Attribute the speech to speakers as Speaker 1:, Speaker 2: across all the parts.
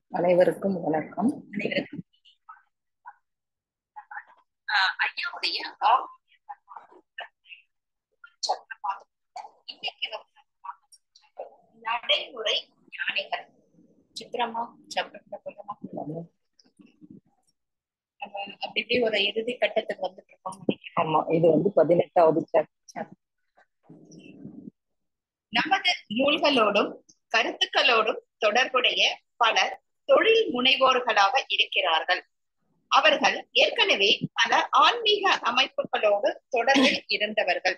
Speaker 1: அனைவருக்கும் வணக்கம்
Speaker 2: அனைவருக்கும் ஆஹ் ஐயாவுடைய ஆரோக்கிய சக்கரபாதம். இன்னைக்கு நம்ம நடைமுறை ஞானிகள் சித்திரமா சக்கரமா நம்ம அப்படி இப்படி ஒரு இறுதி கட்டத்துக்கு வந்துட்டு இருக்கோம் நினைக்கிறேன்
Speaker 1: ஆமா இது வந்து பதினெட்டாவது சாப்டர்
Speaker 2: நமது நூல்களோடும் கருத்துக்களோடும் தொடர்புடைய பலர் தொழில் முனைவோர்களாக இருக்கிறார்கள் அவர்கள் ஏற்கனவே பல ஆன்மீக அமைப்புகளோடு தொடர்பில் இருந்தவர்கள்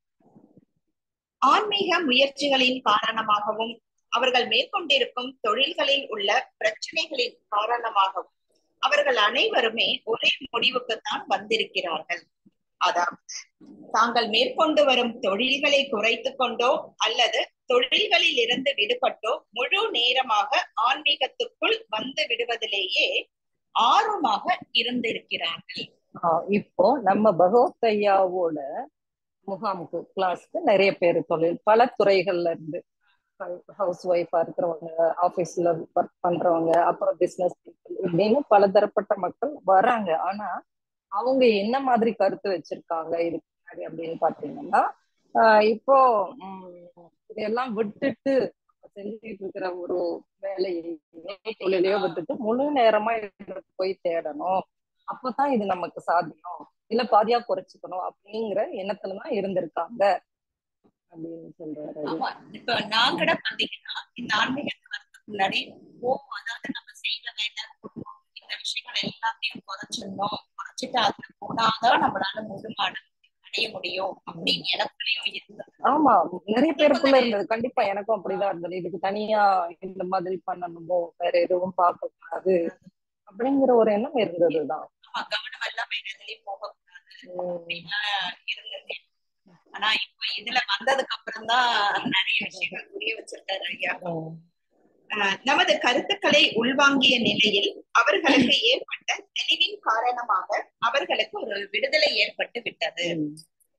Speaker 2: ஆன்மீக முயற்சிகளின் காரணமாகவும் அவர்கள் மேற்கொண்டிருக்கும் தொழில்களில் உள்ள பிரச்சனைகளின் காரணமாகவும் அவர்கள் அனைவருமே ஒரே முடிவுக்குத்தான் வந்திருக்கிறார்கள் அதாவது தாங்கள் மேற்கொண்டு வரும் தொழில்களை குறைத்து கொண்டோ அல்லது தொழில்களில் இருந்து விடுபட்டோ முழு நேரமாக ஆன்மீகத்துக்குள் வந்து விடுவதிலேயே ஆர்வமாக இருந்திருக்கிறார்கள்
Speaker 1: ஆஹ் இப்போ நம்ம பகவத் ஐயாவோட முகாமுக்கு கிளாஸ்க்கு நிறைய பேர் தொழில் பல துறைகள்ல இருந்து ஹவுஸ் ஒய்ஃபா இருக்கிறவங்க ஆபீஸ்ல ஒர்க் பண்றவங்க அப்புறம் பிசினஸ் இப்படின்னு பலதரப்பட்ட மக்கள் வராங்க ஆனா அவங்க என்ன மாதிரி கருத்து வச்சிருக்காங்க இதுக்கு முன்னாடி அப்படின்னு பாத்தீங்கன்னா ஆஹ் இப்போ உம் இதெல்லாம் விட்டுட்டு செஞ்சுட்டு இருக்கிற ஒரு வேலையை தொழிலையோ விட்டுட்டு முழு நேரமா இதுல போய் தேடணும் அப்பதான் இது நமக்கு சாத்தியம் இல்ல பாதியா குறைச்சிக்கணும் அப்படிங்கிற எண்ணத்துலதான் இருந்திருக்காங்க அப்படின்னு சொல்றாரு
Speaker 2: ஆமா இப்ப நான் கூட பாத்தீங்கன்னா இந்த ஆன்மீகத்துக்கு வரதுக்கு முன்னாடி ஓ அதாவது நம்ம செய்த வேலை குடும்பம் இந்த விஷயங்கள் எல்லாத்தையும் குறைச்சிடணும் குறைச்சிட்டு அதுல போனாதான் நம்மளால முழுமாடு அடைய முடியும் அப்படின்னு எனக்குள்ளயும் இருந்தது
Speaker 1: ஆமா நிறைய பேருக்குள்ள இருந்தது கண்டிப்பா எனக்கும் அப்படிதான் இருந்தது இதுக்கு தனியா இந்த மாதிரி பண்ணணுமோ வேற எதுவும் பார்க்க கூடாது அப்படிங்கிற ஒரு எண்ணம் இருந்ததுதான்
Speaker 2: ஆமா கவனம் எல்லாம் வேற எதுலயும் போகக்கூடாது
Speaker 1: உம்
Speaker 2: அப்படின்லாம் இருந்தது ஆனா இப்ப இதுல வந்ததுக்கு அப்புறம் தான் நிறைய விஷயங்கள் புரிய வச்சிருக்காரு ஐயா
Speaker 1: உம்
Speaker 2: ஆஹ் நமது கருத்துக்களை உள்வாங்கிய நிலையில் அவர்களுக்கு ஏற்பட்ட தெளிவின் காரணமாக அவர்களுக்கு ஒரு விடுதலை ஏற்பட்டு விட்டது
Speaker 1: உம்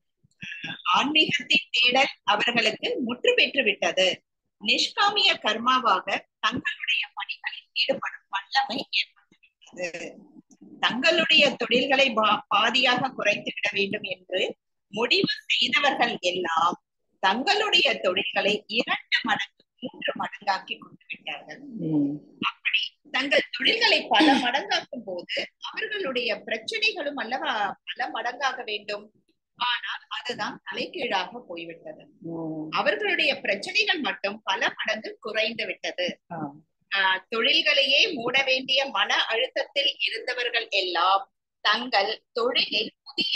Speaker 2: ஆன்மீகத்தின் தேடல் அவர்களுக்கு முற்று பெற்று விட்டது நிஷ்காமிய கர்மாவாக தங்களுடைய பணிகளில் ஈடுபடும் வல்லமை ஏற்பட்டு விட்டது தங்களுடைய தொழில்களை பா- பாதியாக குறைத்து விட வேண்டும் என்று முடிவு செய்தவர்கள் எல்லாம் தங்களுடைய தொழில்களை இரண்டு மடங்கு மூன்று மடங்காக்கி கொண்டு விட்டார்கள்
Speaker 1: உம்
Speaker 2: அப்படி தங்கள் தொழில்களை பல மடங்காக்கும் போது அவர்களுடைய பிரச்சனைகளும் அல்லவா பல மடங்காக வேண்டும் ஆனால் அதுதான் தலைகீழாக போய்விட்டது
Speaker 1: உம்
Speaker 2: அவர்களுடைய பிரச்சனைகள் மட்டும் பல மடங்கு குறைந்து விட்டது
Speaker 1: ஆஹ்
Speaker 2: ஆஹ் தொழில்களையே மூட வேண்டிய மன அழுத்தத்தில் இருந்தவர்கள் எல்லாம் தங்கள் தொழிலில் புதிய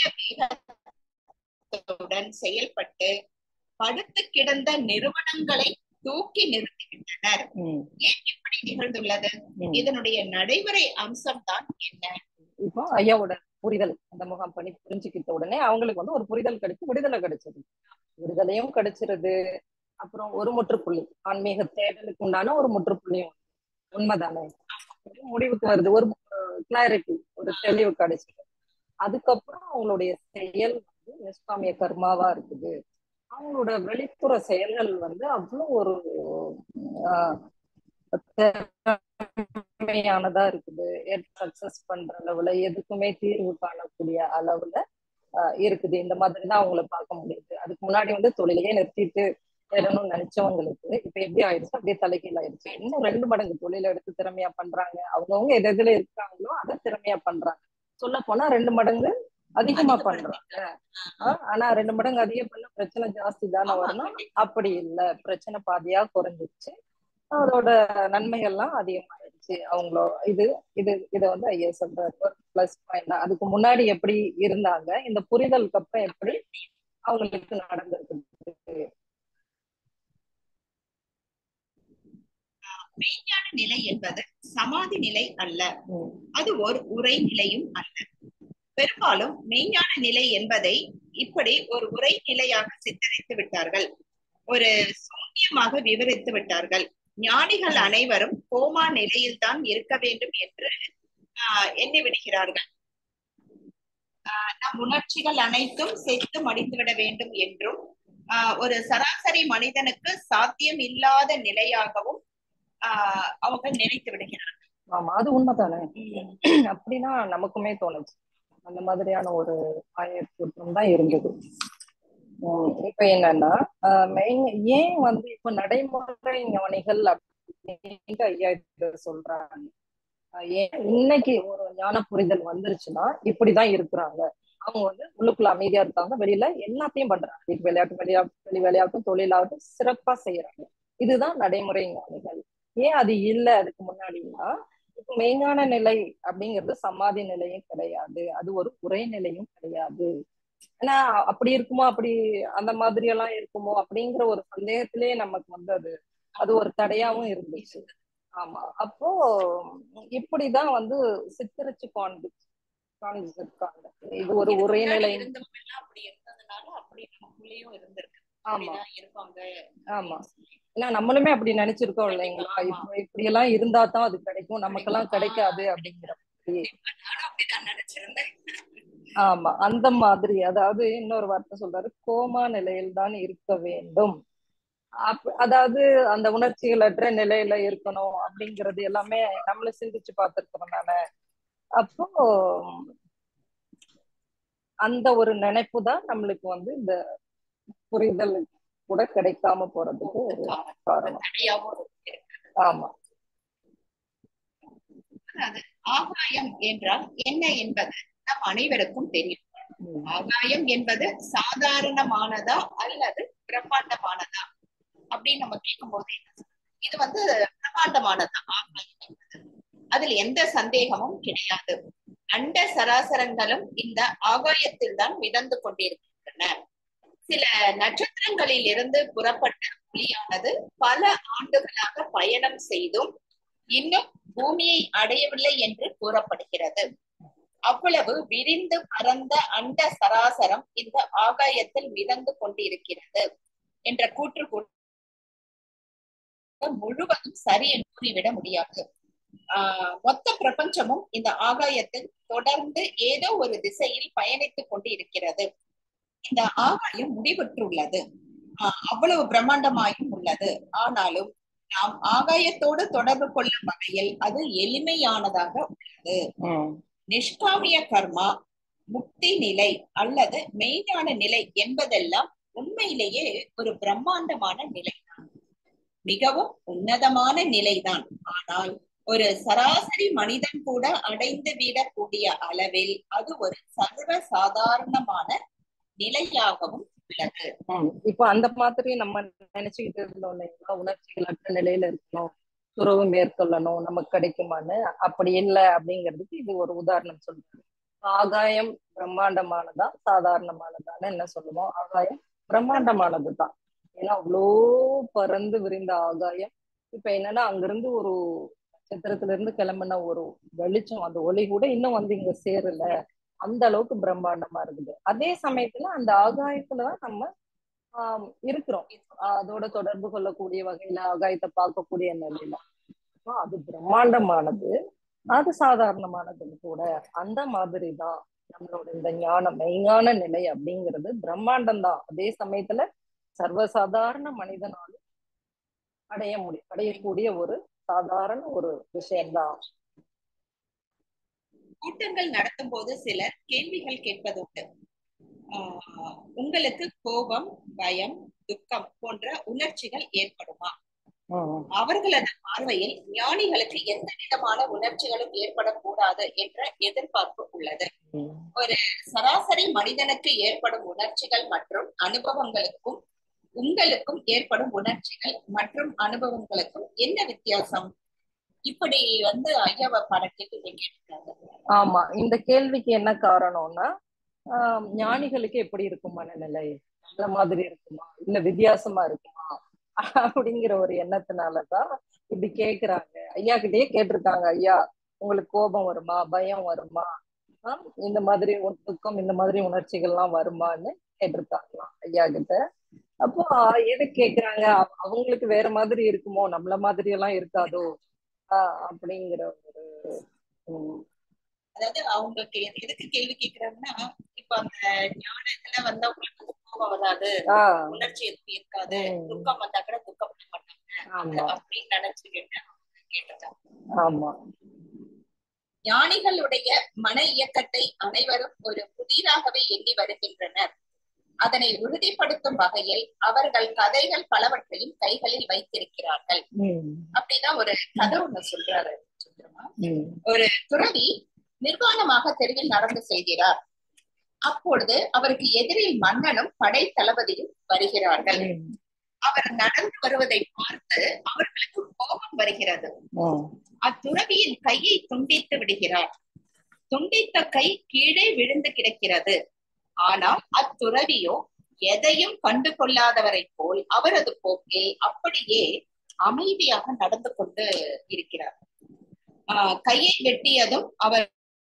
Speaker 2: வேகத்துடன் செயல்பட்டு படுத்து கிடந்த நிறுவனங்களை தூக்கி நிறுத்திவிட்டனர்
Speaker 1: உம்
Speaker 2: ஏன் இப்படி நிகழ்ந்துள்ளது
Speaker 1: உம்
Speaker 2: இதனுடைய நடைமுறை அம்சம் தான் என்ன
Speaker 1: இப்போ ஐயாவோட புரிதல் அந்த முகாம் பண்ணி புரிஞ்சுக்கிட்ட உடனே அவங்களுக்கு வந்து ஒரு புரிதல் கிடைச்சு விடுதலை கிடைச்சது விடுதலையும் கிடைச்சிருது அப்புறம் ஒரு முற்றுப்புள்ளி ஆன்மீக தேடலுக்கு உண்டான ஒரு முற்றுப்புள்ளியும் உண்மைதானே ஒரு முடிவுக்கு வருது ஒரு கிளாரிட்டி ஒரு தெளிவு கிடைச்சது அதுக்கப்புறம் அவங்களுடைய செயல் வந்து நிஷ்காமிய கர்மாவா இருக்குது அவங்களோட வெளிப்புற செயல்கள் வந்து அவ்வளவு ஒரு ஆஹ் திறமையானதா இருக்குது சக்சஸ் பண்ற அளவுல எதுக்குமே தீர்வு காணக்கூடிய அளவுல ஆஹ் இருக்குது இந்த மாதிரிதான் அவங்கள பார்க்க முடியுது அதுக்கு முன்னாடி வந்து தொழிலையே நிறுத்திட்டு தேடணும்னு நினைச்சவங்களுக்கு இப்ப எப்படி ஆயிடுச்சு அப்படியே தலைகீழ ஆயிடுச்சு இன்னும் ரெண்டு மடங்கு தொழில எடுத்து திறமையா பண்றாங்க அவங்கவுங்க எது எதுல இருக்காங்களோ அதை திறமையா பண்றாங்க சொல்ல போனா ரெண்டு மடங்கு அதிகமா பண்றாங்க ஆஹ் ஆனா ரெண்டு மடங்கு அதிகம் பண்ண பிரச்சனை ஜாஸ்தி தானே
Speaker 2: ஆமா,
Speaker 1: வரணும்
Speaker 2: கண்டிப்பா.
Speaker 1: அப்படி இல்ல பிரச்சனை பாதியா குறைஞ்சிருச்சு அதோட நன்மைகள்லாம் அதிகமாயிடுச்சு அவங்களோ இது இது இத வந்து ஐயா சொல்றாரு பிளஸ் பாயிண்ட் தான் அதுக்கு முன்னாடி எப்படி இருந்தாங்க இந்த புரிதலுக்கு அப்புறம் எப்படி அவங்களுக்கு நடந்திருக்கு
Speaker 2: மெய்ஞான நிலை என்பது சமாதி நிலை அல்ல
Speaker 1: உம்
Speaker 2: அது ஒரு உரை நிலையும் அல்ல பெரும்பாலும் மெய்ஞான நிலை என்பதை இப்படி ஒரு உரை நிலையாக சித்தரித்து விட்டார்கள் ஒரு சூன்யமாக விவரித்து விட்டார்கள் ஞானிகள் அனைவரும் கோமா நிலையில்தான் இருக்க வேண்டும் என்று ஆஹ் எண்ணி விடுகிறார்கள் ஆஹ் நம் உணர்ச்சிகள் அனைத்தும் செத்து மடிந்துவிட வேண்டும் என்றும் ஆஹ் ஒரு சராசரி மனிதனுக்கு சாத்தியம் இல்லாத நிலையாகவும் ஆஹ் அவங்க நினைத்து விடுகிறார்கள்
Speaker 1: ஆமா அது உண்மைதானே
Speaker 2: உம்
Speaker 1: அப்படின்னா நமக்குமே தோணுச்சு அந்த மாதிரியான ஒரு ஆயத்தம் தான் இருந்தது உம் இப்ப என்னன்னா மெயின் ஏன் வந்து இப்ப நடைமுறை ஞானிகள் அப்படின்ட்டு ஐயா இத சொல்றாங்க ஆஹ் ஏன் இன்னைக்கு ஒரு ஞான புரிதல் வந்துருச்சுன்னா இப்படிதான் இருக்கிறாங்க அவங்க வந்து உள்ளுக்குள்ள அமைதியா இருக்காங்க வெளியில எல்லாத்தையும் பண்றாங்க வீட்டு விளையாட்டு விளையாட்டு வெளி விளையாட்டும் தொழிலாகட்டும் சிறப்பா செய்யறாங்க இதுதான் நடைமுறை ஞானிகள் ஏன் அது இல்லை அதுக்கு முன்னாடின்னா இப்போ மெய்ஞான நிலை அப்படிங்கிறது சமாதி நிலையும் கிடையாது அது ஒரு உரை நிலையும் கிடையாது ஏன்னா அப்படி இருக்குமோ அப்படி அந்த மாதிரி எல்லாம் இருக்குமோ அப்படிங்கிற ஒரு சந்தேகத்திலேயே நமக்கு வந்து அது அது ஒரு தடையாவும் இருந்துச்சு ஆமா அப்போ இப்படிதான் வந்து சித்தரிச்சு காண்பி காண்பிச்சிருக்காங்க இது ஒரு
Speaker 2: இதுக்கு
Speaker 1: உரை
Speaker 2: முன்னாடி
Speaker 1: நிலை
Speaker 2: இருந்தவங்க எல்லாம் அப்படி இருந்ததுனால அப்படி நமக்குள்ளேயும் இருந்திருக்கு
Speaker 1: ஆமா
Speaker 2: அப்படிதான் இருப்பாங்க
Speaker 1: ஆமா ஏன்னா நம்மளுமே அப்படி நினைச்சிருக்கோம் இல்லைங்களா இப்போ இப்படி எல்லாம் இருந்தா தான் அது கிடைக்கும் நமக்கெல்லாம் கிடைக்காது அப்படிங்கிற மாதிரி
Speaker 2: நானும் அப்படிதான் நினைச்சிருந்தேன்
Speaker 1: ஆமா அந்த மாதிரி அதாவது இன்னொரு வார்த்தை சொல்றாரு கோமா நிலையில் தான் இருக்க வேண்டும் அப் அதாவது அந்த உணர்ச்சிகளற்ற நிலையில இருக்கணும் அப்படிங்கிறது எல்லாமே நம்மள சிந்திச்சு பார்த்திருக்கிறோம் தானே அப்போ அந்த ஒரு நினைப்பு தான் நம்மளுக்கு வந்து இந்த புரிதல் கூட கிடைக்காம போறதுக்கு ஒரு காரணம்
Speaker 2: தடையாவும் இருக்கு
Speaker 1: ஆமா
Speaker 2: அது ஆகாயம் என்றால் என்ன என்பது நம் அனைவருக்கும் தெரியும்
Speaker 1: உம்
Speaker 2: ஆகாயம் என்பது சாதாரணமானதா அல்லது பிரம்மாண்டமானதா அப்படின்னு நம்ம கேட்கும்போது என்ன சொல்றது? இது வந்து பிரம்மாண்டமானதா ஆகாயம் என்பது அதில் எந்த சந்தேகமும் கிடையாது அண்ட சராசரங்களும் இந்த ஆகாயத்தில் தான் மிதந்து கொண்டிருக்கின்றன சில நட்சத்திரங்களில் இருந்து புறப்பட்ட ஒளியானது பல ஆண்டுகளாக பயணம் செய்தும் இன்னும் பூமியை அடையவில்லை என்று கூறப்படுகிறது அவ்வளவு விரிந்து பரந்த அண்ட சராசரம் இந்த ஆகாயத்தில் மிதந்து கொண்டிருக்கிறது என்ற கூற்று கூட முழுவதும் சரி என்று கூறிவிட முடியாது ஆஹ் மொத்த பிரபஞ்சமும் இந்த ஆகாயத்தில் தொடர்ந்து ஏதோ ஒரு திசையில் பயணித்துக் கொண்டு இருக்கிறது இந்த ஆகாயம் முடிவுற்றுள்ளது ஆஹ் அவ்வளவு பிரம்மாண்டமாயும் உள்ளது ஆனாலும் நாம் ஆகாயத்தோடு தொடர்பு கொள்ளும் வகையில் அது எளிமையானதாக உள்ளது
Speaker 1: உம்
Speaker 2: நிஷ்காமிய கர்மா முக்தி நிலை அல்லது மெய்ஞான நிலை என்பதெல்லாம் உண்மையிலேயே ஒரு பிரம்மாண்டமான நிலைதான் மிகவும் உன்னதமான நிலைதான் ஆனால் ஒரு சராசரி மனிதன் கூட அடைந்து விடக்கூடிய அளவில் அது ஒரு சர்வ சாதாரணமான நிலையாகவும் உள்ளது
Speaker 1: உம் இப்ப அந்த மாதிரி நம்ம நினைச்சுக்கிட்டு இருந்தோம் இல்லைங்களா உணர்ச்சிகளற்ற நிலையில இருக்கணும் துறவு மேற்கொள்ளணும் நமக்கு கிடைக்குமான்னு அப்படி இல்லை அப்படிங்கிறதுக்கு இது ஒரு உதாரணம் சொல்றாரு ஆகாயம் பிரம்மாண்டமானதா சாதாரணமானதான்னு என்ன சொல்லுவோம் ஆகாயம் பிரம்மாண்டமானதுதான் ஏன்னா அவ்வளோ பறந்து விரிந்த ஆகாயம் இப்ப என்னன்னா அங்கிருந்து ஒரு நட்சத்திரத்துல இருந்து கிளம்பின ஒரு வெளிச்சம் அந்த ஒளி கூட இன்னும் வந்து இங்க சேரல அந்த அளவுக்கு பிரம்மாண்டமா இருக்குது அதே சமயத்துல அந்த ஆகாயத்துலதான் நம்ம ஆஹ் இருக்கிறோம் ஆஹ் அதோட தொடர்பு கொள்ளக்கூடிய வகையில ஆகாயத்தை பார்க்கக்கூடிய நிலையில அப்போ அது பிரம்மாண்டமானது அது சாதாரணமானது கூட அந்த மாதிரிதான் நம்மளோட இந்த ஞானம் மெய்ஞான நிலை அப்படிங்கிறது பிரம்மாண்டம் தான் அதே சமயத்துல சர்வசாதாரண மனிதனாலும் அடைய முடியும் அடையக்கூடிய ஒரு சாதாரண ஒரு விஷயம்தான்
Speaker 2: கூட்டங்கள் நடத்தும் போது சிலர் கேள்விகள் கேட்பதுண்டு ஆஹ் உங்களுக்கு கோபம் பயம் துக்கம் போன்ற உணர்ச்சிகள் ஏற்படுமா
Speaker 1: உம்
Speaker 2: அவர்களது பார்வையில் ஞானிகளுக்கு எந்த விதமான உணர்ச்சிகளும் ஏற்படக்கூடாது என்ற எதிர்பார்ப்பு உள்ளது
Speaker 1: உம்
Speaker 2: சராசரி மனிதனுக்கு ஏற்படும் உணர்ச்சிகள் மற்றும் அனுபவங்களுக்கும் உங்களுக்கும் ஏற்படும் உணர்ச்சிகள் மற்றும் அனுபவங்களுக்கும் என்ன வித்தியாசம் இப்படி வந்து ஐயாவை பல கேள்வி கேட்டிருக்காங்க
Speaker 1: ஆமா இந்த கேள்விக்கு என்ன காரணம்னா ஆஹ் ஞானிகளுக்கு எப்படி இருக்கும் மனநிலை நல்ல மாதிரி இருக்குமா இல்ல வித்தியாசமா இருக்குமா அப்படிங்கிற ஒரு எண்ணத்தினாலதான் இப்படி கேக்குறாங்க ஐயா கிட்டயே கேட்டிருக்காங்க ஐயா உங்களுக்கு கோபம் வருமா பயம் வருமா ஆஹ் இந்த மாதிரி உண்- துக்கம் இந்த மாதிரி உணர்ச்சிகள் எல்லாம் வருமான்னு கேட்டிருக்காங்களாம் ஐயா கிட்ட அப்போ எது கேக்குறாங்க அவ- அவங்களுக்கு வேற மாதிரி இருக்குமோ நம்மள மாதிரி எல்லாம் இருக்காதோ ஆஹ் அப்படிங்கிற ஒரு உம்
Speaker 2: அதாவது அவங்களுக்கு எது- எதுக்கு கேள்வி கேக்குறாங்கன்னா இப்ப அந்த ஞானத்துல வந்தா உங்களுக்கு வந்து கோபம் வராது
Speaker 1: ஆஹ்
Speaker 2: உணர்ச்சி எதுவும் இருக்காது
Speaker 1: உம்
Speaker 2: துக்கம் வந்தா கூட துக்கப்பட மாட்டாங்க
Speaker 1: ஆமா
Speaker 2: அப்படின்னு நினைச்சுக்கிட்டு கேட்டிருக்காங்க
Speaker 1: ஆமா
Speaker 2: ஞானிகளுடைய மன இயக்கத்தை அனைவரும் ஒரு புதிராகவே எண்ணி வருகின்றனர் அதனை உறுதிப்படுத்தும் வகையில் அவர்கள் கதைகள் பலவற்றையும் கைகளில் வைத்திருக்கிறார்கள்
Speaker 1: ம்,
Speaker 2: அப்படிதான் ஒரு கதை ஒண்ணு சொல்றாரு சுந்தரமா
Speaker 1: ம்,
Speaker 2: ஒரு துறவி நிர்வாணமாக தெருவில் நடந்து செல்கிறார் அப்பொழுது அவருக்கு எதிரில் மன்னனும் படை தளபதியும் வருகிறார்கள்
Speaker 1: ம்,
Speaker 2: அவர் நடந்து வருவதை பார்த்து அவர்களுக்கு கோபம் வருகிறது
Speaker 1: ம்,
Speaker 2: அத்துறவியின் கையை துண்டித்து விடுகிறார் துண்டித்த கை கீழே விழுந்து கிடக்கிறது ஆனால் அத்துறவியோ எதையும் கண்டு கொள்ளாதவரை போல் அவரது போக்கில் அப்படியே அமைதியாக நடந்து கொண்டு இருக்கிறார் ஆஹ் கையை வெட்டியதும் அவர்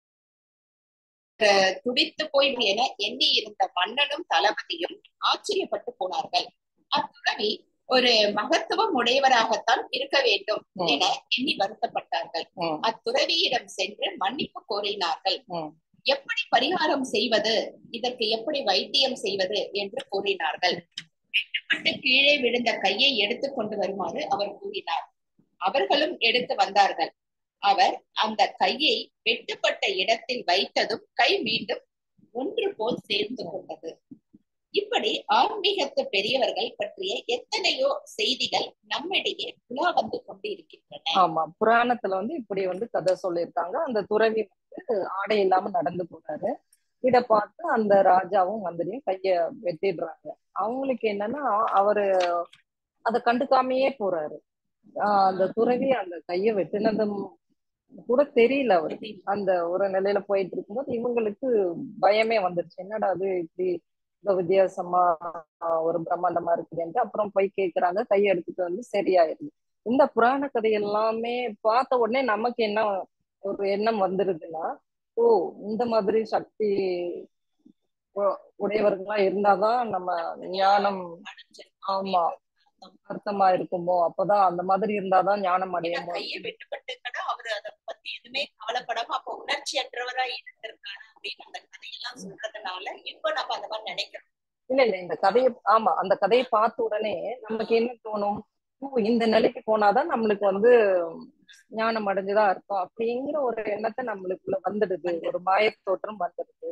Speaker 2: அஹ், துடித்து போய் என எண்ணி இருந்த மன்னனும் தளபதியும் ஆச்சரியப்பட்டு போனார்கள் அத்துறவி ஒரு மகத்துவம் உடையவராகத்தான் இருக்க வேண்டும்
Speaker 1: ம்.
Speaker 2: என எண்ணி வருத்தப்பட்டார்கள்
Speaker 1: ம்,
Speaker 2: அத்துறவியிடம் சென்று மன்னிப்பு கோரினார்கள்
Speaker 1: ம்.
Speaker 2: எப்படி பரிகாரம் செய்வது இதற்கு எப்படி வைத்தியம் செய்வது என்று கூறினார்கள் வெட்டுப்பட்டு கீழே விழுந்த கையை எடுத்து கொண்டு வருமாறு அவர் கூறினார் அவர்களும் எடுத்து வந்தார்கள் அவர் அந்த கையை வெட்டுப்பட்ட இடத்தில் வைத்ததும் கை மீண்டும் ஒன்று போல் சேர்ந்து கொண்டது இப்படி ஆன்மீகத்து பெரியவர்கள் பற்றிய எத்தனையோ செய்திகள் நம்மிடையே உலா வந்து கொண்டு இருக்கின்றன
Speaker 1: ஆமா புராணத்துல வந்து இப்படி வந்து கதை சொல்லியிருக்காங்க அந்த துறவி வந்து ஆடை இல்லாம நடந்து போறாரு இத பார்த்து அந்த ராஜாவும் மந்திரியும் கைய வெட்டிடுறாங்க அவங்களுக்கு என்னன்னா அவரு அத கண்டுக்காமையே போறாரு ஆஹ் அந்த துறவி அந்த கைய வெட்டினதும் கூட தெரியல அவருக்கு அந்த ஒரு நிலையில போயிட்டு இருக்கும்போது இவங்களுக்கு பயமே வந்துருச்சு என்னடா அது இப்படி இந்த வித்தியாசமா ஆஹ் ஒரு பிரம்மாண்டமா இருக்குதுன்ட்டு அப்புறம் போய் கேக்குறாங்க கையை எடுத்துட்டு வந்து சரியாயிருது இந்த புராண கதை எல்லாமே பார்த்த உடனே நமக்கு என்ன ஒரு எண்ணம் வந்துருதுன்னா ஓ இந்த மாதிரி சக்தி உ- உடையவர்களா இருந்தாதான் நம்ம ஞானம் ஆமா அர்த்தமா இருக்குமோ அப்பதான் அந்த மாதிரி இருந்தாதான் ஞானம்
Speaker 2: ஏன்னா
Speaker 1: அடையுமோ
Speaker 2: கையை வெட்டுப்பட்டு கூட அவரு அதை பத்தி எதுவுமே கவலைப்படாம அப்ப உணர்ச்சி அற்றவரா இருந்திருக்காரு அப்படின்னு அந்த கதையெல்லாம் சொல்றதுனால இப்ப நம்ம அந்த மாதிரி நினைக்கிறோம்
Speaker 1: இல்ல இல்ல இந்த கதையை ஆமா அந்த கதையை பார்த்த உடனே நமக்கு என்ன தோணும் ஓ இந்த நிலைக்கு போனாதான் நம்மளுக்கு வந்து ஞானம் அடைஞ்சுதா அர்த்தம் அப்படிங்கிற ஒரு எண்ணத்தை நம்மளுக்குள்ள வந்துடுது ஒரு மாயத் தோற்றம் வந்துடுது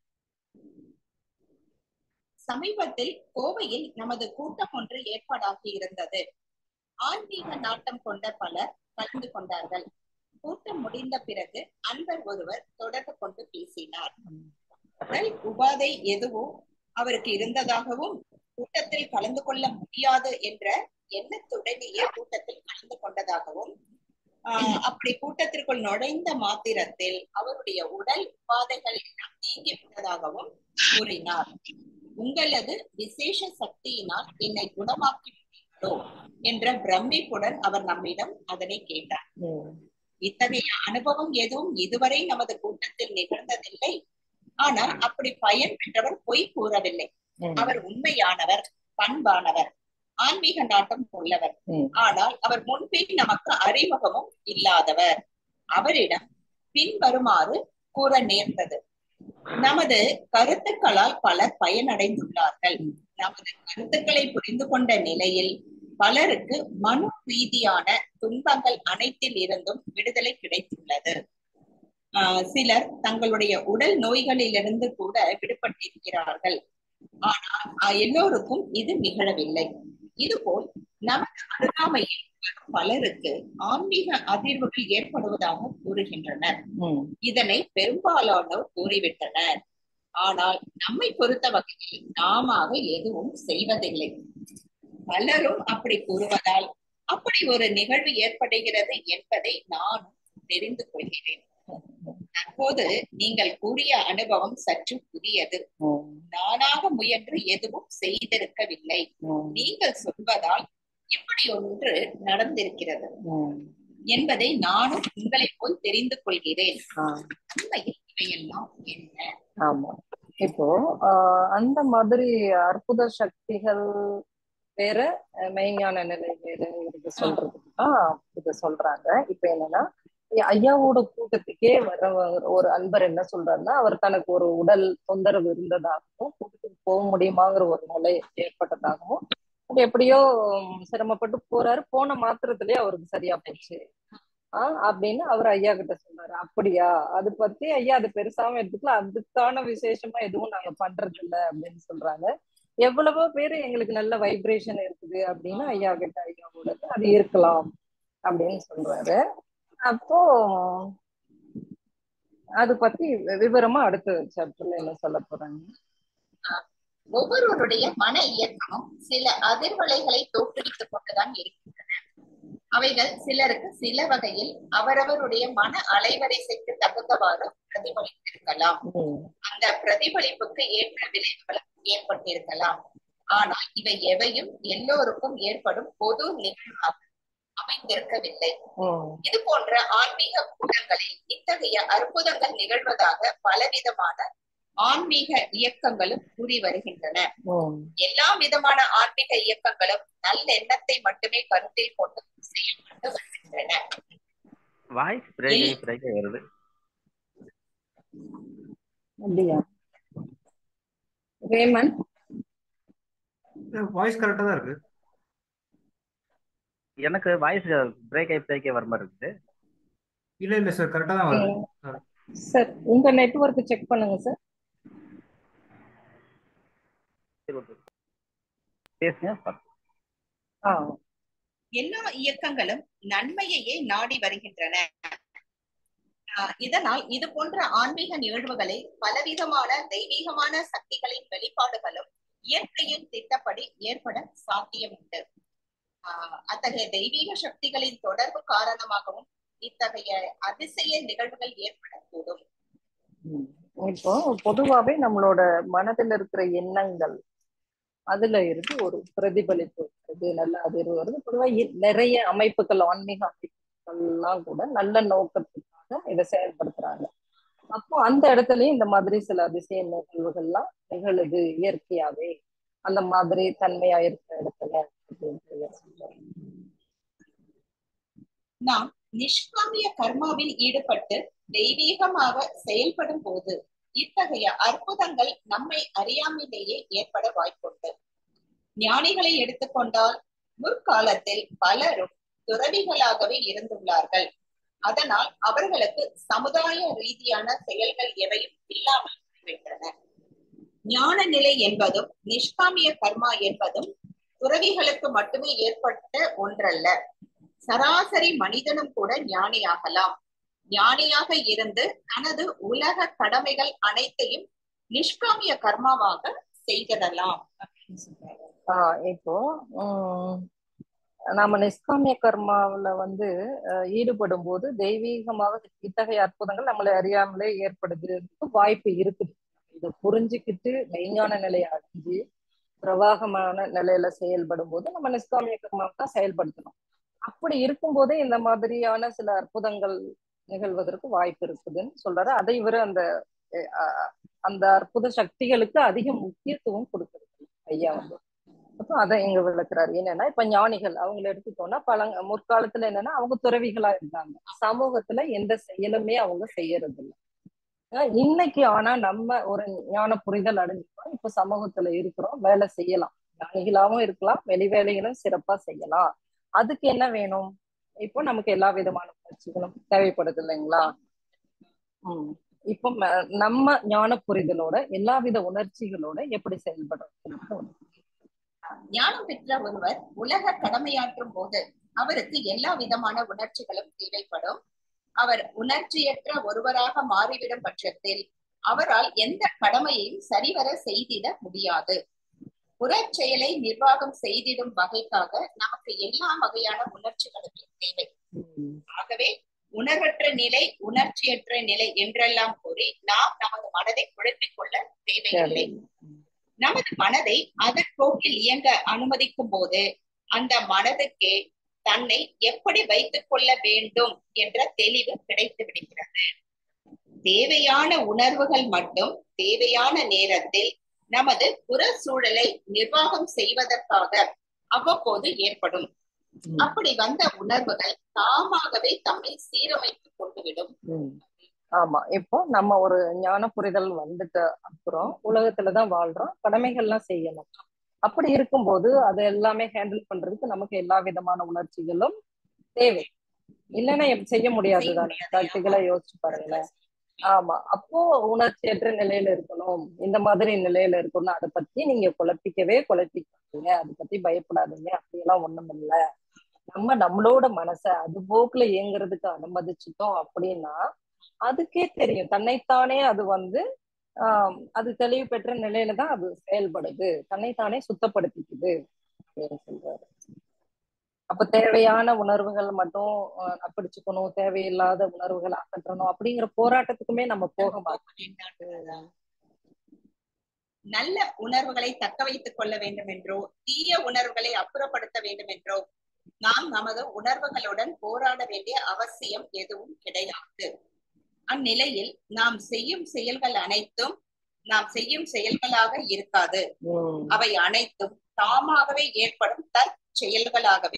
Speaker 2: சமீபத்தில் கோவையில் நமது கூட்டம் ஒன்று ஏற்பாடாகி இருந்தது ஆன்மீக நாட்டம் கொண்ட பலர் கலந்து கொண்டார்கள் கூட்டம் முடிந்த பிறகு அன்பர் ஒருவர் தொடர்பு கொண்டு பேசினார் உடல் உபாதை எதுவும் அவருக்கு இருந்ததாகவும் கூட்டத்தில் கலந்து கொள்ள முடியாது என்ற எண்ணத்துடனேயே கூட்டத்தில் கலந்து கொண்டதாகவும் ஆஹ் அப்படி கூட்டத்திற்குள் நுழைந்த மாத்திரத்தில் அவருடைய உடல் உபாதைகள் எல்லாம் நீங்கி விட்டதாகவும் கூறினார் உங்களது விசேஷ சக்தியினால் என்னை குணமாக்கி விட்டீர்களோ என்ற பிரமிப்புடன் அவர் நம்மிடம் அதனை கேட்டார்
Speaker 1: உம்
Speaker 2: இத்தகைய அனுபவம் எதுவும் இதுவரை நமது கூட்டத்தில் நிகழ்ந்ததில்லை ஆனால் அப்படி பயன் பெற்றவர் பொய் கூறவில்லை
Speaker 1: உம்
Speaker 2: அவர் உண்மையானவர் பண்பானவர் ஆன்மீக நாட்டம் உள்ளவர்
Speaker 1: உம்
Speaker 2: ஆனால் அவர் முன்பின் நமக்கு அறிமுகமும் இல்லாதவர் அவரிடம் பின்வருமாறு கூற நேர்ந்தது நமது கருத்துக்களால் பலர் பயனடைந்துள்ளார்கள் நமது கருத்துக்களை புரிந்து கொண்ட நிலையில் பலருக்கு மனு ரீதியான துன்பங்கள் அனைத்தில் இருந்தும் விடுதலை கிடைத்துள்ளது ஆஹ் சிலர் தங்களுடைய உடல் நோய்களிலிருந்து கூட விடுபட்டிருக்கிறார்கள் ஆனால் ஆஹ் எல்லோருக்கும் இது நிகழவில்லை இதுபோல் நமது அருகாமையில் வரும் பலருக்கு ஆன்மீக அதிர்வுகள் ஏற்படுவதாக கூறுகின்றனர்
Speaker 1: உம்
Speaker 2: இதனை பெரும்பாலானோர் கூறிவிட்டனர் ஆனால் நம்மை பொறுத்த வகையில் நாம எதுவும் செய்வதில்லை பலரும் அப்படி கூறுவதால் அப்படி ஒரு நிகழ்வு ஏற்படுகிறது என்பதை நானும் தெரிந்து கொள்கிறேன் தற்போது நீங்கள் கூறிய அனுபவம் சற்று புதியது
Speaker 1: உம்
Speaker 2: நானாக முயன்று எதுவும் செய்திருக்கவில்லை
Speaker 1: உம்
Speaker 2: நீங்கள் சொல்வதால் இப்படி ஒன்று நடந்திருக்கிறது
Speaker 1: உம்
Speaker 2: என்பதை நானும் உங்களை போல் தெரிந்து கொள்கிறேன்
Speaker 1: ஆஹ்
Speaker 2: உண்மையில் இவையெல்லாம் என்ன
Speaker 1: ஆமா இப்போ ஆஹ் அந்த மாதிரி அற்புத சக்திகள் வேற அஹ் மெய்ஞான நிலை வேற இருக்கு சொல்றதுக்கு இத சொல்றாங்க இப்ப என்னன்னா ஐ- ஐயாவோட கூட்டத்துக்கே வர ஒரு அன்பர் என்ன சொல்றாருன்னா அவர் தனக்கு ஒரு உடல் தொந்தரவு இருந்ததாகவும் கூட்டத்துக்கு போக முடியுமாங்கிற ஒரு நிலை ஏற்பட்டதாகவும் அது எப்படியோ உம், சிரமப்பட்டு போறாரு போன மாத்திரத்திலேயே அவருக்கு சரியா போச்சு ஆஹ் அப்படின்னு அவர் ஐயா கிட்ட சொன்னாரு அப்படியா அது பத்தி ஐயா அது பெருசாவும் எடுத்துக்கல அதுக்கான விசேஷமா எதுவும் நாங்க பண்றது இல்ல அப்படின்னு சொல்றாங்க எவ்வளவோ பேரு எங்களுக்கு நல்ல வைப்ரேஷன் இருக்குது அப்படின்னு ஐயா கிட்ட ஐயாவோட அது இருக்கலாம் அப்படின்னு சொல்றாரு அப்போ அது பத்தி விவரமா அடுத்த சாப்டர்ல என்ன சொல்ல போறாங்க
Speaker 2: ஒவ்வொருவருடைய மன இயக்கமும் சில அதிர்வலைகளை தோற்றுவித்துக் கொண்டுதான் இருக்கின்றன அவைகள் சிலருக்கு சில வகையில் அவரவருடைய மன அலைவரிசைக்கு தகுந்தவாறு பிரதிபலித்திருக்கலாம் அந்த பிரதிபலிப்புக்கு ஏற்ற விளைவுகளும் ஏற்பட்டிருக்கலாம் ஆனால் இவை எவையும் எல்லோருக்கும் ஏற்படும் பொது நிகழ்வாக அமைந்திருக்கவில்லை இது போன்ற ஆன்மீக கூட்டங்களில் இத்தகைய அற்புதங்கள் நிகழ்வதாக பலவிதமான ஆன்மீக இயக்கங்களும் கூறி வருகின்றன எல்லா விதமான ஆன்மீக இயக்கங்களும் நல்லெண்ணத்தை மட்டுமே கருத்தில் கொண்டு செயல்பட்டு வருகின்றன
Speaker 3: வாய்ஸ் பிரேக் பிரேக் வருது
Speaker 1: அப்படியா ரேமன்
Speaker 4: வாய்ஸ் கரெக்டா தான் இருக்கு
Speaker 3: எனக்கு வாய்ஸ் பிரேக் ஆகி பிரேக் வர மாதிரி இருக்குது
Speaker 4: இல்ல இல்ல சார் கரெக்டா தான் வருது
Speaker 1: சார் உங்க நெட்வொர்க் செக் பண்ணுங்க சார்
Speaker 3: பேசுங்க
Speaker 2: எல்லா இயக்கங்களும் நன்மையையே நாடி வருகின்றன இதனால் இது போன்ற ஆன்மீக நிகழ்வுகளை பலவிதமான தெய்வீகமான சக்திகளின் வெளிப்பாடுகளும் இயற்கையின் திட்டப்படி ஏற்பட சாத்தியம் உண்டு ஆஹ் அத்தகைய தெய்வீக சக்திகளின் தொடர்பு காரணமாகவும் இத்தகைய அதிசய நிகழ்வுகள் ஏற்படக்கூடும்
Speaker 1: இப்போ பொதுவாவே நம்மளோட மனதில் இருக்கிற எண்ணங்கள் அதுல இருந்து ஒரு பிரதிபலிப்பு வருது நல்ல அதிர்வு வருது பொதுவா நிறைய அமைப்புகள் ஆன்மீக அமைப்புகள்லாம் கூட நல்ல நோக்கத்துக்காக இதை செயல்படுத்துறாங்க அப்போ அந்த இடத்துலயும் இந்த மாதிரி சில அதிசய நிகழ்வுகள்லாம் நிகழுது இயற்கையாவே அந்த மாதிரி தன்மையா இருக்கிற இடத்துல
Speaker 2: நாம் நிஷ்காமிய கர்மாவில் ஈடுபட்டு தெய்வீகமாக செயல்படும் போது இத்தகைய அற்புதங்கள் நம்மை அறியாமலேயே ஏற்பட வாய்ப்புண்டு ஞானிகளை எடுத்துக்கொண்டால் முற்காலத்தில் பலரும் துறவிகளாகவே இருந்துள்ளார்கள் அதனால் அவர்களுக்கு சமுதாய ரீதியான செயல்கள் எவையும் இல்லாமல் போய்விட்டன ஞான நிலை என்பதும் நிஷ்காமிய கர்மா என்பதும் துறவிகளுக்கு மட்டுமே ஏற்பட்ட ஒன்றல்ல சராசரி மனிதனும் கூட ஞானியாகலாம் ஞானியாக இருந்து தனது உலக கடமைகள் அனைத்தையும் நிஷ்காமிய கர்மாவாக செய்திடலாம் அப்படின்னு சொல்றாரு
Speaker 1: ஆஹ் இப்போ உம் நாம நிஷ்காமிய கர்மாவில வந்து ஈடுபடும் போது தெய்வீகமாக இத்தகைய அற்புதங்கள் நம்மளை அறியாமலே ஏற்படுறதுக்கு வாய்ப்பு இருக்குது இதை புரிஞ்சுக்கிட்டு மெய்ஞான நிலையை அடைஞ்சு பிரவாகமான நிலையில செயல்படும் போது நம்ம நிஷ்காமிய கர்மாவை தான் செயல்படுத்தணும் அப்படி இருக்கும்போதே இந்த மாதிரியான சில அற்புதங்கள் நிகழ்வதற்கு வாய்ப்பு இருக்குதுன்னு சொல்றாரு அதை இவர் அந்த அந்த அற்புத சக்திகளுக்கு அதிக முக்கியத்துவம் கொடுக்கறது ஐயா வந்து அப்போ அதை இங்க விளக்குறாரு என்னன்னா இப்ப ஞானிகள் அவங்களை எடுத்துட்டோம்னா பழங்க முற்காலத்துல என்னன்னா அவங்க துறவிகளா இருந்தாங்க சமூகத்துல எந்த செயலுமே அவங்க செய்யறது இல்லை இன்னைக்கு ஆனா நம்ம ஒரு ஞான புரிதல் அடைஞ்சிட்டோம் இப்ப சமூகத்துல இருக்கிறோம் வேலை செய்யலாம் ஞானிகளாவும் இருக்கலாம் வெளி வேலைகளும் சிறப்பா செய்யலாம் அதுக்கு என்ன வேணும் இப்போ நமக்கு எல்லா விதமான முயற்சிகளும் தேவைப்படுது இல்லைங்களா உம் இப்போ நம்ம ஞான புரிதலோட எல்லா வித உணர்ச்சிகளோட எப்படி செயல்படுறது
Speaker 2: ஞானம் பெற்ற ஒருவர் உலக கடமையாற்றும் போது அவருக்கு எல்லா விதமான உணர்ச்சிகளும் தேவைப்படும் அவர் உணர்ச்சியற்ற ஒருவராக மாறிவிடும் பட்சத்தில் அவரால் எந்த கடமையையும் சரிவர செய்திட முடியாது புறச்செயலை நிர்வாகம் செய்திடும் வகைக்காக நமக்கு எல்லா வகையான உணர்ச்சிகளுமே தேவை ஆகவே உணர்வற்ற நிலை உணர்ச்சியற்ற நிலை என்றெல்லாம் கூறி நாம் நமது மனதை குழப்பிக் கொள்ள தேவையில்லை நமது மனதை அதன் போக்கில் இயங்க அனுமதிக்கும் போது அந்த மனதுக்கே தன்னை எப்படி வைத்துக் கொள்ள வேண்டும் என்ற தெளிவு கிடைத்து விடுகிறது தேவையான உணர்வுகள் மட்டும் தேவையான நேரத்தில் நமது புற சூழலை நிர்வாகம் செய்வதற்காக அவ்வப்போது ஏற்படும் அப்படி வந்த உணர்வுகள் தாமாகவே தம்மை சீரமைத்துக் கொண்டுவிடும்
Speaker 1: ஆமா இப்போ நம்ம ஒரு ஞான புரிதல் வந்துட்ட அப்புறம் உலகத்துலதான் வாழ்றோம் கடமைகள்லாம் செய்யணும் அப்படி இருக்கும்போது அது எல்லாமே ஹேண்டில் பண்றதுக்கு நமக்கு எல்லா விதமான உணர்ச்சிகளும் தேவை இல்லைன்னா எப்~ செய்ய முடியாது
Speaker 2: செய்ய
Speaker 1: தானே
Speaker 2: முடியாது
Speaker 1: ப்ராக்டிக்கலா யோசிச்சு பாருங்களேன் ஆமா அப்போ உணர்ச்சியற்ற நிலையில இருக்கணும் இந்த மாதிரி நிலையில இருக்கணும் அதை பத்தி நீங்க குழப்பிக்கவே குழப்பிக்காதீங்க அதை பத்தி பயப்படாதீங்க அப்படியெல்லாம் ஒண்ணும் இல்ல நம்ம நம்மளோட மனசை அது போக்குல இயங்குறதுக்கு அனுமதிச்சிட்டோம் அப்படின்னா அதுக்கே தெரியும் தன்னைத்தானே அது வந்து ஆஹ் அது தெளிவு பெற்ற நிலையில தான் அது செயல்படுது தன்னைத்தானே சுத்தப்படுத்திக்குது அப்படின்னு சொல்றாரு அப்ப தேவையான உணர்வுகள் மட்டும் ஆஹ் பிடிச்சுக்கணும் தேவையில்லாத உணர்வுகளை அகற்றணும் அப்படிங்கிற போராட்டத்துக்குமே நம்ம போக மாட்டோம்
Speaker 2: நல்ல உணர்வுகளை தக்க வைத்துக் கொள்ள வேண்டும் என்றோ தீய உணர்வுகளை அப்புறப்படுத்த வேண்டும் என்றோ நாம் நமது உணர்வுகளுடன் போராட வேண்டிய அவசியம் எதுவும் கிடையாது அந்நிலையில் நாம் செய்யும் செயல்கள் அனைத்தும் நாம் செய்யும் செயல்களாக இருக்காது
Speaker 1: உம்
Speaker 2: அவை அனைத்தும் தாமாகவே ஏற்படும் தற்செயல்களாகவே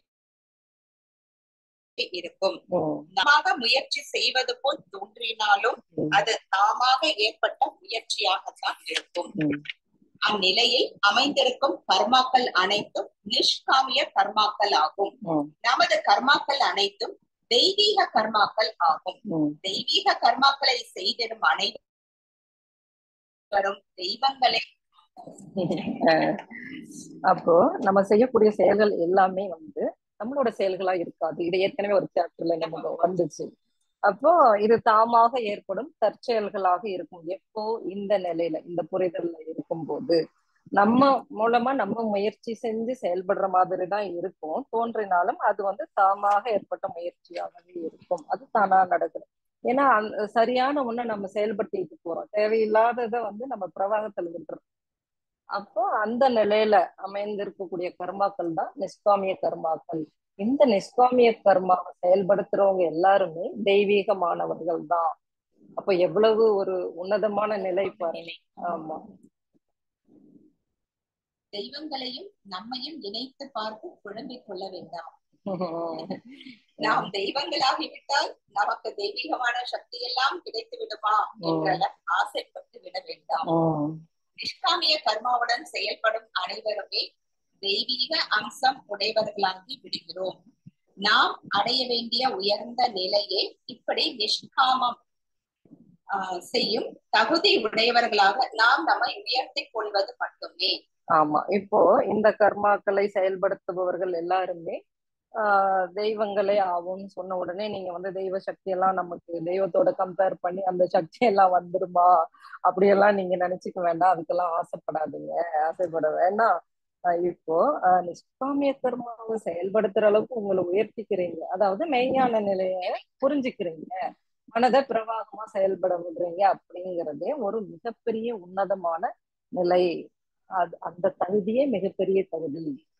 Speaker 2: இருக்கும்
Speaker 1: உம்
Speaker 2: நாமாக முயற்சி செய்வது போல் தோன்றினாலும்
Speaker 1: உம்
Speaker 2: அது தாமாக ஏற்பட்ட முயற்சியாகத்தான் இருக்கும்
Speaker 1: உம்
Speaker 2: அந்நிலையில் அமைந்திருக்கும் கர்மாக்கள் அனைத்தும் நிஷ்காமிய கர்மாக்கள் ஆகும்
Speaker 1: உம்
Speaker 2: நமது கர்மாக்கள் அனைத்தும் தெய்வீக கர்மாக்கள் ஆகும்
Speaker 1: உம்
Speaker 2: தெய்வீக கர்மாக்களை செய்திடும் அனைவரும் தெய்வங்களே
Speaker 1: அஹ் அப்போ நம்ம செய்யக்கூடிய செயல்கள் எல்லாமே வந்து நம்மளோட செயல்களா இருக்காது இது ஏற்கனவே ஒரு சாப்டர்ல நமக்கு வந்துச்சு அப்போ இது தாமாக ஏற்படும் தற்செயல்களாக இருக்கும் எப்போ இந்த நிலையில இந்த புரிதல்ல இருக்கும்போது நம்ம மூலமா நம்ம முயற்சி செஞ்சு செயல்படுற மாதிரி தான் இருக்கும் தோன்றினாலும் அது வந்து தாமாக ஏற்பட்ட முயற்சியாகவே இருக்கும் அது தானா நடக்குது ஏன்னா அந்த சரியான ஒண்ணை நம்ம செயல்படுத்திட்டு போறோம் தேவையில்லாததை வந்து நம்ம பிரவாகத்துல விட்டுறோம் அப்போ அந்த நிலையில அமைந்திருக்கக்கூடிய கர்மாக்கள் தான் நிஷ்காமிய கர்மாக்கள் இந்த நிஷ்காமிய கர்மாவை செயல்படுத்துறவங்க எல்லாருமே தெய்வீகமானவர்கள் தான் அப்ப எவ்வளவு ஒரு உன்னதமான நிலை பாருங்க ஆமா
Speaker 2: தெய்வங்களையும் நம்மையும் இணைத்து பார்த்து குழம்பிக் கொள்ள வேண்டாம் நாம் தெய்வங்களாகிவிட்டால் நமக்கு தெய்வீகமான சக்தி எல்லாம் கிடைத்து விடுமா என்ற ஆசைப்பட்டு விட வேண்டாம்
Speaker 1: உம்
Speaker 2: நிஷ்காமிய கர்மாவுடன் செயல்படும் அனைவருமே தெய்வீக அம்சம் உடையவர்களாகி விடுகிறோம் நாம் அடைய வேண்டிய உயர்ந்த நிலையே இப்படி நிஷ்காமம் ஆஹ் செய்யும் தகுதி உடையவர்களாக நாம் நம்மை உயர்த்திக் கொள்வது மட்டுமே
Speaker 1: ஆமா இப்போ இந்த கர்மாக்களை செயல்படுத்துபவர்கள் எல்லாருமே ஆஹ் தெய்வங்களே ஆகும்னு சொன்ன உடனே நீங்க வந்து தெய்வ சக்தி எல்லாம் நமக்கு தெய்வத்தோட கம்பேர் பண்ணி அந்த சக்தி எல்லாம் வந்துருமா அப்படியெல்லாம் நீங்க நினைச்சுக்க வேண்டாம் அதுக்கெல்லாம் ஆசைப்படாதீங்க ஆசைப்பட வேண்டாம் ஆஹ் இப்போ ஆஹ் நிஷ்காமிய கர்மாவை செயல்படுத்துற அளவுக்கு உங்களை உயர்த்திக்கிறீங்க அதாவது மெய்ஞான நிலைய புரிஞ்சுக்கிறீங்க மனதை பிரவாகமா செயல்பட விடுறீங்க அப்படிங்கிறதே ஒரு மிகப்பெரிய உன்னதமான நிலை அது அந்த தகுதியே மிகப்பெரிய தகுதி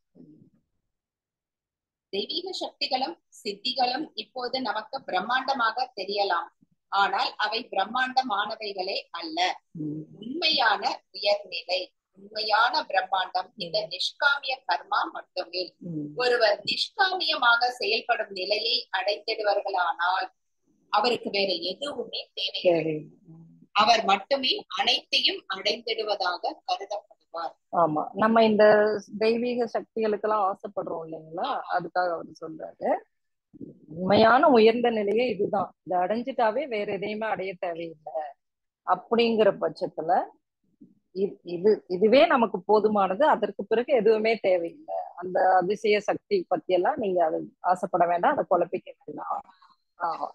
Speaker 2: தெய்வீக சக்திகளும் சித்திகளும் இப்போது நமக்கு பிரம்மாண்டமாக தெரியலாம் ஆனால் அவை பிரம்மாண்டமானவைகளே அல்ல
Speaker 1: உம்
Speaker 2: உண்மையான உயர்நிலை உண்மையான பிரம்மாண்டம் இந்த நிஷ்காமிய கர்மா மட்டுமே
Speaker 1: உம்
Speaker 2: ஒருவர் நிஷ்காமியமாக செயல்படும் நிலையை அடைந்திடுவார்களானால் அவருக்கு வேற எதுவுமே தேவையில்லை
Speaker 1: சரி
Speaker 2: அவர் மட்டுமே அனைத்தையும் அடைந்திடுவதாக கருதப்படுவார்
Speaker 1: ஆமா நம்ம இந்த தெய்வீக சக்திகளுக்கெல்லாம் ஆசைப்படுறோம் இல்லைங்களா அதுக்காக அவர் சொல்றாரு உண்மையான உயர்ந்த நிலையே இதுதான் இதை அடைஞ்சிட்டாவே வேற எதையுமே அடைய தேவையில்லை அப்படிங்கிற பட்சத்துல இ- இது இதுவே நமக்கு போதுமானது அதற்கு பிறகு எதுவுமே தேவையில்லை அந்த அதிசய சக்தி பத்தி எல்லாம் நீங்க அது ஆசைப்பட வேண்டாம் அதை குழப்பிக்க வேண்டாம் ஆஹ்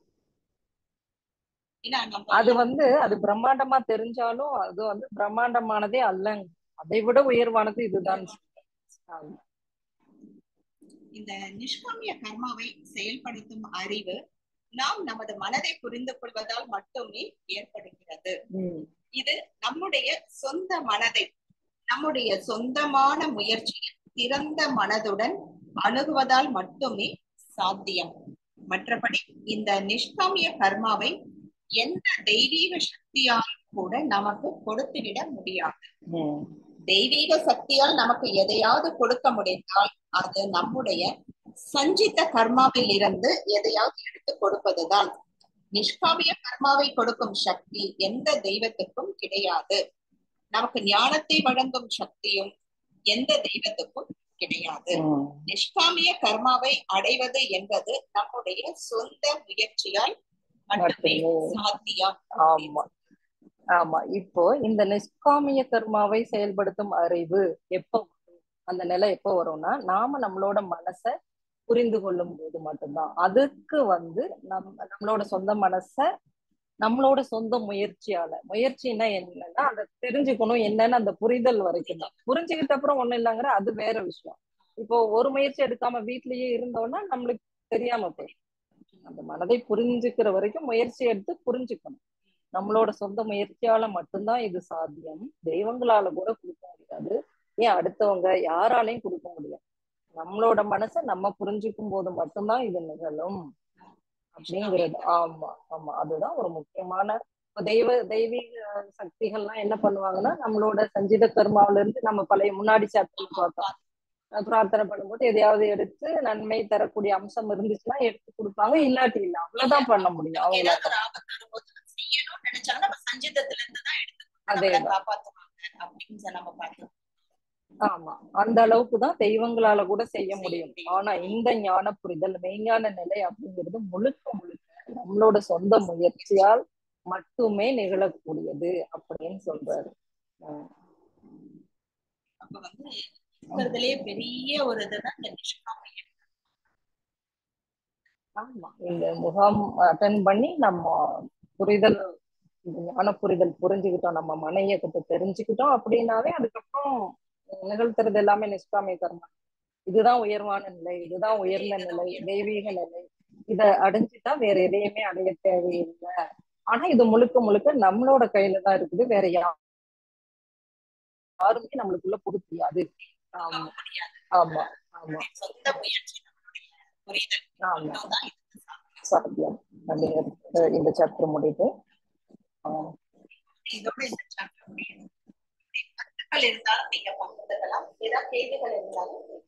Speaker 2: ஏன்னா நம்ம
Speaker 1: அது வந்து அது பிரம்மாண்டமா தெரிஞ்சாலும் அது வந்து பிரம்மாண்டமானதே அல்லங்க அதை விட உயர்வானது இதுதான் ஆமா.
Speaker 2: இந்த நிஷ்காமிய கர்மாவை செயல்படுத்தும் அறிவு நாம் நமது மனதை புரிந்து கொள்வதால் மட்டுமே ஏற்படுகிறது
Speaker 1: உம்
Speaker 2: இது நம்முடைய சொந்த மனதை நம்முடைய சொந்தமான முயற்சியில் திறந்த மனதுடன் அணுகுவதால் மட்டுமே சாத்தியம் மற்றபடி இந்த நிஷ்காமிய கர்மாவை எந்த தெய்வீக சக்தியாலும் கூட நமக்கு கொடுத்துவிட முடியாது
Speaker 1: உம்
Speaker 2: தெய்வீக சக்தியால் நமக்கு எதையாவது கொடுக்க முடிந்தால் அது நம்முடைய சஞ்சித்த கர்மாவில் இருந்து எதையாவது எடுத்து கொடுப்பதுதான் நிஷ்காமிய கர்மாவை கொடுக்கும் சக்தி எந்த தெய்வத்துக்கும் கிடையாது நமக்கு ஞானத்தை வழங்கும் சக்தியும் எந்த தெய்வத்துக்கும் கிடையாது
Speaker 1: ம்.
Speaker 2: நிஷ்காமிய கர்மாவை அடைவது என்பது நம்முடைய சொந்த முயற்சியால் மட்டுமே
Speaker 1: மட்டுமே.
Speaker 2: சாத்தியம்
Speaker 1: ஆமா ஆமா இப்போ இந்த நிஷ்காமிய கர்மாவை செயல்படுத்தும் அறிவு எப்போ வரும்? அந்த நிலை எப்போ வரும்னா நாம நம்மளோட மனச புரிந்து கொள்ளும் போது மட்டும்தான் அதுக்கு வந்து நம் நம்மளோட சொந்த மனச நம்மளோட சொந்த முயற்சியால முயற்சின்னா என்னன்னா அதை தெரிஞ்சுக்கணும் என்னன்னு அந்த புரிதல் வரைக்கும் தான் புரிஞ்சுக்கிட்ட அப்புறம் ஒண்ணும் இல்லைங்கிற அது வேற விஷயம் இப்போ ஒரு முயற்சி எடுக்காம வீட்லயே இருந்தோம்னா நம்மளுக்கு தெரியாம போயிடும் அந்த மனதை புரிஞ்சுக்கிற வரைக்கும் முயற்சி எடுத்து புரிஞ்சுக்கணும் நம்மளோட சொந்த முயற்சியால மட்டும்தான் இது சாத்தியம் தெய்வங்களால கூட கொடுக்க முடியாது ஏன் அடுத்தவங்க யாராலையும் கொடுக்க முடியாது நம்மளோட மனசை நம்ம புரிஞ்சுக்கும் போது மட்டும்தான் இது நிகழும் அப்படிங்கிறது ஆமா ஆமா அதுதான் ஒரு முக்கியமான இப்ப தெய்வ தெய்வீக சக்திகள்லாம் என்ன பண்ணுவாங்கன்னா நம்மளோட சஞ்சித கர்மாவில இருந்து நம்ம பழைய முன்னாடி சாப்டர்ல பார்த்தோம் அஹ் பிரார்த்தனை பண்ணும்போது எதையாவது எடுத்து நன்மை தரக்கூடிய அம்சம் இருந்துச்சுன்னா எடுத்து கொடுப்பாங்க இல்லாட்டி இல்ல அவ்வளவுதான் பண்ண முடியும் அவங்களால
Speaker 2: ஏதாவது ஒரு ஆபத்து வரும்போது நம்ம செய்யணும்னு நினைச்சாங்கன்னா நம்ம சஞ்சிதத்துல இருந்து தான் எடுத்து நம்மளை
Speaker 1: அதேதான்
Speaker 2: காப்பாத்துவாங்க அப்படின்னு நம்ம பார்த்தோம்
Speaker 1: ஆமா அந்த அளவுக்கு தான் தெய்வங்களால கூட செய்ய முடியும் ஆனா இந்த ஞான புரிதல் மெய்ஞான நிலை அப்படிங்கிறது முழுக்க முழுக்க நம்மளோட சொந்த முயற்சியால் மட்டுமே நிகழக்கூடியது அப்படின்னு சொல்றாரு ஆஹ்
Speaker 2: அப்ப வந்து இருக்கிறதுலயே பெரிய ஒரு இதுதான் இந்த நிஷ்காமியம்
Speaker 1: ஆமா இந்த முகாம் அட்டன் பண்ணி நம்ம புரிதல் இந்த ஞான புரிதல் புரிஞ்சுக்கிட்டோம் நம்ம மன இயக்கத்தை தெரிஞ்சுக்கிட்டோம் அப்படின்னாவே அதுக்கப்புறம் நிகழ்த்துறது எல்லாமே நிஷ்காமிய கர்மா இதுதான் உயர்வான நிலை இதுதான் உயர்ந்த நிலை தெய்வீக நிலை இத அடைஞ்சிட்டா வேற எதையுமே அடைய தேவையில்லை ஆனா இது முழுக்க முழுக்க நம்மளோட கையில தான் இருக்குது வேற யா- யாருமே நம்மளுக்குள்ள புகுத்தியாது ஆமா
Speaker 2: முடியாது
Speaker 1: ஆமா ஆமா
Speaker 2: சொந்த முயற்சி நம்மளுடைய புரிதல்
Speaker 1: ஆமா
Speaker 2: மட்டும்தான் இதுக்கு சாத்தியம்.
Speaker 1: சாத்தியம் அப்படிங்கிறது இந்த சாப்டர் முடியுது ஆஹ்
Speaker 2: இதோட இந்த chapter முடியுது. இப்படி கருத்துக்கள் இருந்தாலும் நீங்க பகிர்ந்துக்கலாம் ஏதாவது கேள்விகள் இருந்தாலும் கேட்கலாம்.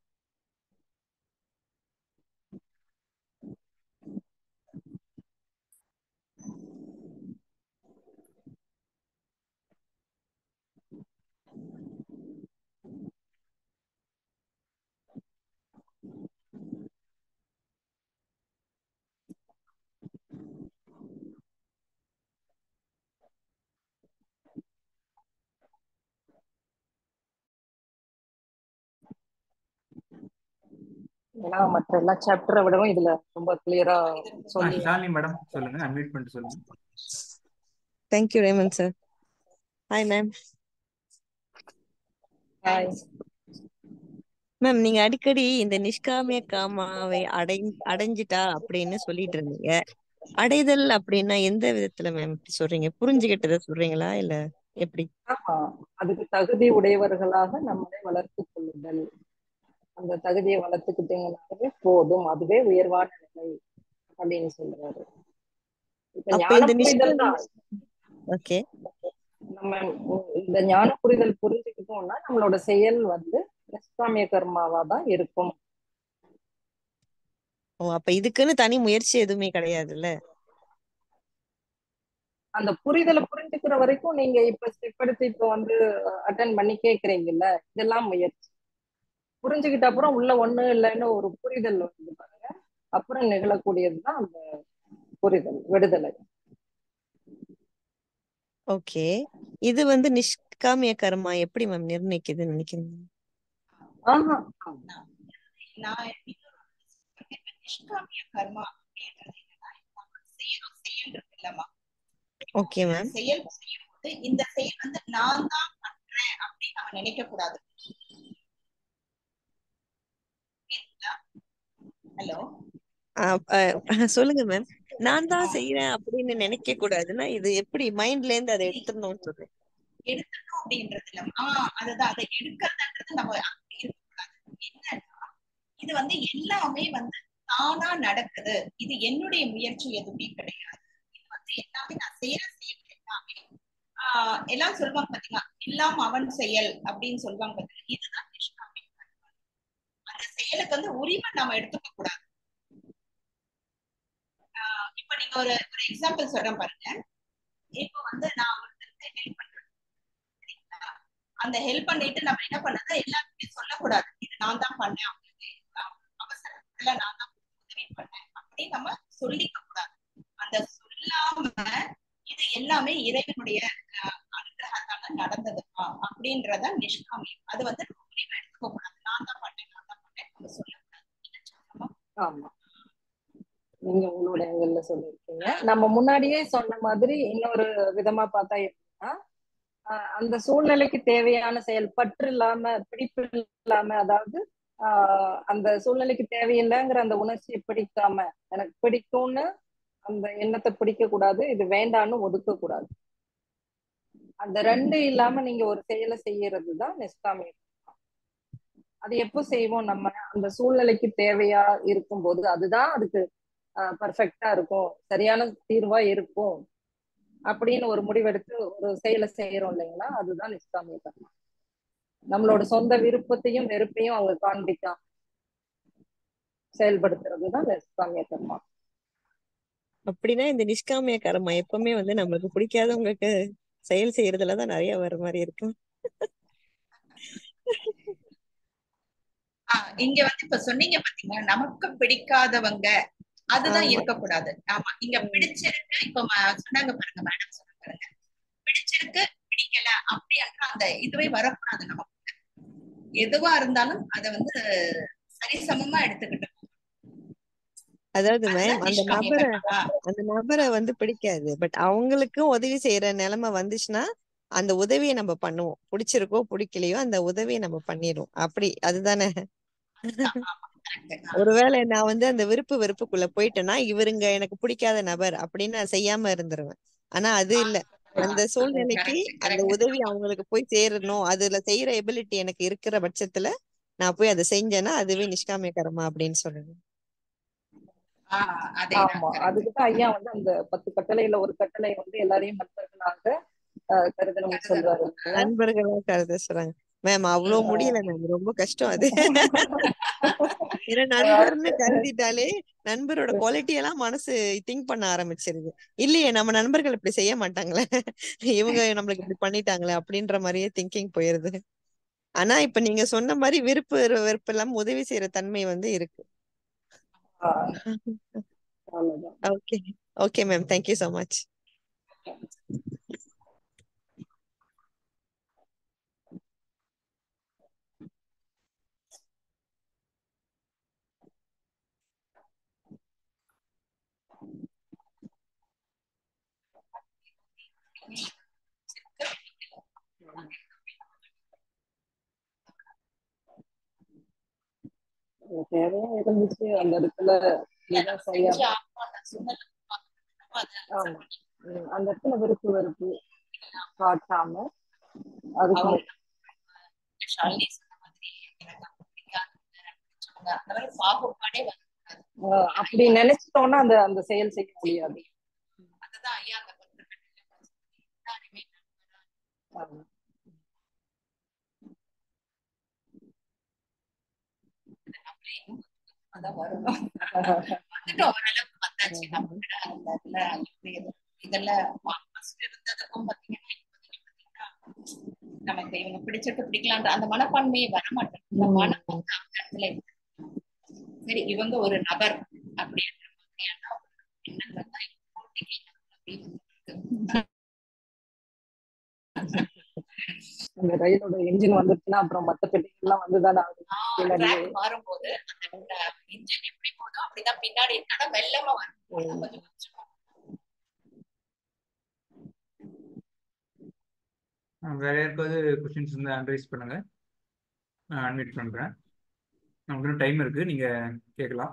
Speaker 1: ஏன்னா மற்ற எல்லா சாப்டரை விடவும் இதுல ரொம்ப கிளியரா
Speaker 4: ஆ
Speaker 1: சொல்லி
Speaker 4: ஷாலினி மேடம் சொல்லுங்க அன்மியூட் பண்ணிட்டு சொல்லுங்க
Speaker 5: thank you Raman sir hi ma'am
Speaker 1: hi
Speaker 5: ma'am நீங்க அடிக்கடி இந்த நிஷ்காமிய காமாவை அடை அடைஞ்சிட்டா அப்படின்னு சொல்லிட்டு இருந்தீங்க அடைதல் அப்படின்னா எந்த விதத்துல மேம் இப்படி சொல்றீங்க புரிஞ்சுகிட்டதை சொல்றீங்களா இல்ல எப்படி
Speaker 1: ஆமா அதுக்கு தகுதி உடையவர்களாக நம்மளை வளர்த்துக் கொள்ளுதல் அந்த தகுதியை வளர்த்துக்கிட்டீங்கன்னாவே போதும் அதுவே உயர்வான நிலை அப்படின்னு சொல்றாரு இப்ப
Speaker 5: அப்ப
Speaker 1: ஞான
Speaker 5: இந்த
Speaker 1: புரிதல்
Speaker 5: நிஷ்காம
Speaker 1: தான்
Speaker 5: ஓகே
Speaker 1: நம்ம இந்த ஞான புரிதல் புரிஞ்சுக்கிட்டோம்னா நம்மளோட செயல் வந்து நிஷ்காமிய கர்மாவா தான் இருக்கும்
Speaker 5: ஓ அப்ப இதுக்குன்னு தனி முயற்சி எதுவுமே கிடையாதுல்ல
Speaker 1: அந்த புரிதலை புரிஞ்சுக்கிற வரைக்கும் நீங்க இப்ப ஸ்டெப் எடுத்து இப்ப வந்து அட்டன் பண்ணி கேக்குறீங்கல்ல இதெல்லாம் முயற்சி புரிஞ்சுக்கிட்ட அப்புறம் உள்ள ஒண்ணு இல்லைன்னு ஒரு புரிதல் வந்து பாருங்க அப்புறம் நிகழக்கூடியதுதான் அந்த புரிதல் விடுதலை
Speaker 5: ஓகே இது வந்து நிஷ்காமிய கர்மா எப்படி மேம் நிர்ணயிக்குதுன்னு நினைக்கிறீங்க
Speaker 1: ஆஹா
Speaker 2: நான் இன்னொரு சொல்றேன். இப்ப நிஷ்காமிய கர்மா அப்படின்றது என்னன்னா நம்ம செய்யறோம் செயல் இருக்கு இல்லம்மா
Speaker 5: ஓகே மேம்
Speaker 2: செயல் செய்யும்போது இந்த செயல் வந்து நான் தான் பண்றேன் அப்படின்னு நம்ம நினைக்க கூடாது ஹலோ
Speaker 5: சொல்லுங்க மேம் நான் தான் செய்யறேன் அப்படின்னு நினைக்க கூடாதுன்னா இது எப்படி மைண்ட்ல இருந்து அதை எடுத்துடணும்னு சொல்றேன்
Speaker 2: எடுக்கணும் அப்படின்றது இல்ல ஆஹ் அதுதான் அதை எடுக்கிறதுன்றது நம்ம அங்க இருக்கக்கூடாது என்னன்னா இது வந்து எல்லாமே வந்து தானா நடக்குது இது என்னுடைய முயற்சி எதுவுமே கிடையாது இது வந்து எல்லாமே நான் செய்யற செயல் எல்லாமே ஆஹ் எல்லாம் சொல்லுவாங்க பாத்தீங்களா எல்லாம் அவன் செயல் அப்படின்னு சொல்லுவாங்க பாத்தீங்களா இதுதான் நிஷ்காமி அந்த செயலுக்கு வந்து உரிமை நம்ம எடுத்துக்க கூடாது ஆஹ் இப்ப நீங்க ஒரு ஒரு எக்ஸாம்பிள் சொல்றேன் பாருங்க இப்ப வந்து நான் ஒருத்தருக்கு ஹெல்ப் பண்றேன் சரிங்களா? அந்த ஹெல்ப் பண்ணிட்டு நம்ம என்ன பண்ணது எல்லாருக்குமே சொல்லக்கூடாது இது நான் முடிவை எடுத்துக்க கூடாது நான் தான் பண்ணேன் நான் தான் பண்ணேன் நம்ம சொல்லக்கூடாது என்ன சொல்லணுமோ
Speaker 1: ஆமா நீங்க உங்களோட எங்கள்ல சொல்லியிருக்கீங்க நம்ம முன்னாடியே சொன்ன மாதிரி இன்னொரு விதமா பார்த்தா எப்படின்னா ஆஹ் அந்த சூழ்நிலைக்கு தேவையான செயல் பற்று இல்லாம பிடிப்பு இல்லாம அதாவது ஆஹ் அந்த சூழ்நிலைக்கு தேவையில்லைங்கிற அந்த உணர்ச்சியை பிடிக்காம எனக்கு பிடிக்கும்னு அந்த எண்ணத்தை பிடிக்க கூடாது இது வேண்டான்னு ஒதுக்க கூடாது அந்த ரெண்டு இல்லாம நீங்க ஒரு செயலை செய்யறது தான் நிஷ்காமிய அது எப்போ செய்வோம் நம்ம அந்த சூழ்நிலைக்கு தேவையா இருக்கும்போது அதுதான் அதுக்கு பர்ஃபெக்டா இருக்கும் சரியான தீர்வா இருக்கும் அப்படின்னு ஒரு முடிவெடுத்து ஒரு செயலை செய்யறோம் இல்லைங்களா அதுதான் நிஷ்காமிய கர்மா நம்மளோட சொந்த விருப்பத்தையும் வெறுப்பையும் அவங்க காண்பிக்காம செயல்படுத்துறது தான் நிஷ்காமிய கர்மா
Speaker 5: அப்படின்னா இந்த நிஷ்காமிய கர்மா எப்பவுமே வந்து நம்மளுக்கு பிடிக்காதவங்களுக்கு செயல் செய்யறதுலதான் நிறைய வர மாதிரி இருக்கும்
Speaker 2: ஆஹ் இங்க வந்து இப்ப சொன்னீங்க பாத்தீங்களா நமக்கு பிடிக்காதவங்க அதுதான்
Speaker 5: ஆமா.
Speaker 2: இருக்கக்கூடாது ஆமா இங்க பிடிச்சிருக்கு இப்ப ம- சொன்னாங்க பாருங்க மேடம் சொன்னாங்க பாருங்க பிடிச்சிருக்கு பிடிக்கல அப்படின்ற அந்த இதுவே வரக்கூடாது நமக்கு எதுவா இருந்தாலும் அத வந்து சரிசமமா எடுத்துக்கிட்டு
Speaker 5: அதாவது மேம்
Speaker 2: அதுதான்
Speaker 5: அந்த
Speaker 2: நிஷ்காமிய
Speaker 5: நபரை
Speaker 2: கர்மா.
Speaker 5: அந்த நபரை வந்து பிடிக்காது பட் அவங்களுக்கும் உதவி செய்யற நிலைமை வந்துச்சுன்னா அந்த உதவியை நம்ம பண்ணுவோம் பிடிச்சிருக்கோ பிடிக்கலையோ அந்த உதவியை நம்ம பண்ணிடுவோம் அப்படி அதுதானே
Speaker 2: ஆமா, correct. ஆ.
Speaker 5: ஒருவேளை நான் வந்து அந்த விருப்பு வெறுப்புக்குள்ள போயிட்டேன்னா இவருங்க எனக்கு பிடிக்காத நபர் அப்படின்னு நான் செய்யாம இருந்துருவேன் ஆனா அது இல்ல அந்த சூழ்நிலைக்கு
Speaker 2: correct,
Speaker 5: அந்த
Speaker 2: correct.
Speaker 5: உதவி அவங்களுக்கு போய் சேரணும் அதுல செய்யற எபிலிட்டி எனக்கு இருக்கிற பட்சத்துல நான் போய் அதை செஞ்சேன்னா அதுவே நிஷ்காமிய கர்மா அப்படின்னு சொல்லணும்
Speaker 2: ஆஹ் அதேதான்
Speaker 1: ஆமா
Speaker 2: correct.
Speaker 1: அதுக்குதான் ஐயா வந்து அந்த பத்து கட்டளையில ஒரு கட்டளை வந்து எல்லாரையும் நண்பர்களாக ஆஹ் கருதணும் சொல்றாரு இல்லையா?
Speaker 5: நண்பர்களா கருத சொல்றாங்க மேம் அவ்வளவு முடியல மேம் ரொம்ப கஷ்டம் அது ஏன்னா நண்பர்னு கருதிட்டாலே நண்பரோட குவாலிட்டி எல்லாம் மனசு திங்க் பண்ண ஆரம்பிச்சிருது இல்லையே நம்ம நண்பர்கள் இப்படி செய்ய மாட்டாங்களே இவங்க நம்மளுக்கு இப்படி பண்ணிட்டாங்களே அப்படின்ற மாதிரியே திங்கிங் போயிருது ஆனா இப்ப நீங்க சொன்ன மாதிரி விருப்பு வெறுப்பு எல்லாம் உதவி செய்யற தன்மை வந்து இருக்கு
Speaker 1: ஆஹ் அவ்வளவுதான்
Speaker 5: okay okay ma'am thank you so much
Speaker 1: அது தேவையா இருந்துச்சு அந்த இடத்துல இதான் சரியா
Speaker 2: செஞ்சு ஆகணும் அந்த சூழ்நிலை நம்ம அதை
Speaker 1: ஆமா உம் அந்த இடத்துல விருப்பு வெறுப்பு காட்டாம அதுக்கு
Speaker 2: அவங்க ஷாலினி சொன்ன மாதிரி எனக்கு அவங்க பிடிக்காதவங்க, பிடிச்சவங்க, அந்த மாதிரி பாகுபாடே வந்து
Speaker 1: ஆஹ் அப்படி நினைச்சிட்டோம்னா அந்த அந்த செயல் செய்ய முடியாது
Speaker 2: அதுதான் ஐயா அந்த பத்து கட்டளையில எல்லாருமே நண்பரா
Speaker 1: ஆமா.
Speaker 2: நம்மளே அதான் வரணும் வந்துட்டு ஓரளவுக்கு வந்தாச்சு நம்ம கிட்ட அந்த இதுல எப்படி இது- இதெல்லாம் ஃபர்ஸ்ட் இருந்ததுக்கும் பாத்தீங்கன்னா இப்போதைக்கு பாத்தீங்கன்னா நமக்கு இவங்க பிடிச்சிருக்கு பிடிக்கலான்ற அந்த மனப்பான்மையே வர மாட்டேங்குது இந்த மனம் வந்து அந்த இடத்துல இருக்கு. சரி இவங்க ஒரு நபர் அப்படின்ற மாதிரியான ஒரு எண்ணங்கள் தான் இப்போதைக்கு அப்படி இருக்கு.
Speaker 1: அந்த ரயிலோட என்ஜின் வந்துச்சுன்னா அப்புறம் மத்த பெட்டிகள்லாம் வந்துதானே ஆகும் பின்னாடி
Speaker 2: track மாறும்போது அந்த இன்ஜின் எப்படி போதோ அப்படிதான் பின்னாடி இருந்தாலும் மெல்லமா வரும்
Speaker 1: உம்
Speaker 2: கொஞ்சம் கொஞ்சமா
Speaker 4: ஆ, வேற யாருக்காவது கொஸ்டின்ஸ் இருந்தா அன்ரைஸ் பண்ணுங்க நான் அன்மியூட் பண்றேன் நமக்கு இன்னும் டைம் இருக்கு நீங்க கேட்கலாம்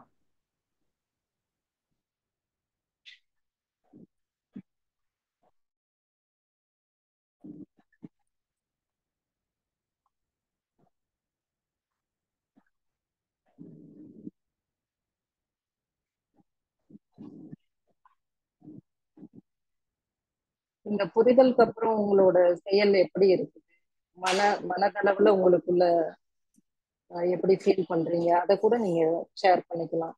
Speaker 1: இந்த புரிதலுக்கு அப்புறம் உங்களோட செயல் எப்படி இருக்குது மன மனதளவுல உங்களுக்குள்ள அஹ், எப்படி ஃபீல் பண்றீங்க அதை கூட நீங்க ஷேர் பண்ணிக்கலாம்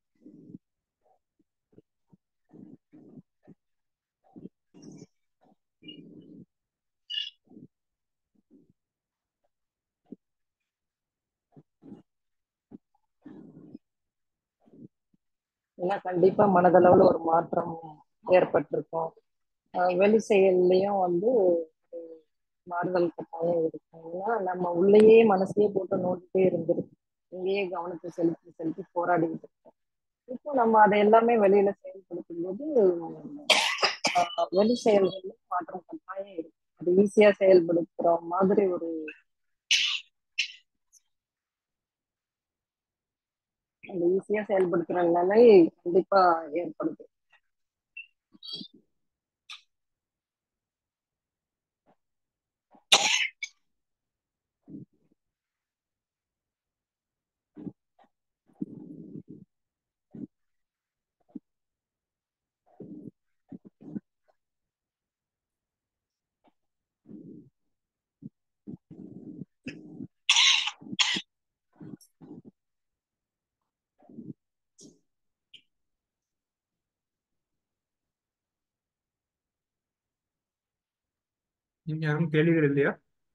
Speaker 1: ஏன்னா கண்டிப்பா மனதளவுல ஒரு மாற்றம் ஏற்பட்டிருக்கும் அஹ் வெளி செயல்லையும் வந்து மாறுதல் கட்டாயம் இருக்கும் ஏன்னா நம்ம உள்ளேயே மனசுலயே போட்டு நோண்டிட்டே இருந்திருக்கு இங்கேயே கவனத்தை செலுத்தி செலுத்தி போராடிட்டு இருக்கோம் இப்போ நம்ம அதை எல்லாமே வெளியில செயல்படுத்தும் போது ஆஹ் வெளி செயல்கள்ல மாற்றம் கட்டாயம் இருக்கு அது ஈஸியா செயல்படுத்துற மாதிரி ஒரு அந்த ஈஸியா செயல்படுத்துற நிலை கண்டிப்பா ஏற்படுது
Speaker 4: நீங்க யாரும் கேள்விகள் இல்லையா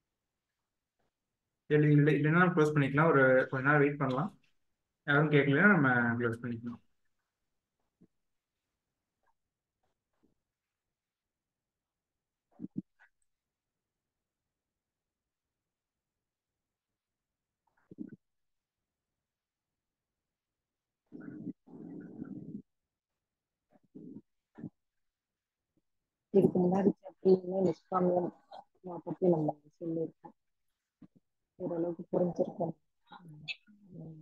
Speaker 4: கேள்வி இல்லை இல்லைன்னா க்ளோஸ் பண்ணிக்கலாம் ஒரு கொஞ்ச நேரம் வெயிட் பண்ணலாம் யாரும் கேட்கலைன்னா நம்ம க்ளோஸ் பண்ணிக்கலாம்
Speaker 1: இதுக்கு முன்னாடி சாப்டர்ல நிஷ்காமியம் பத்தி நம்ம சொல்லியிருக்கோம் ஓரளவுக்கு புரிஞ்சிருக்கோம் உம்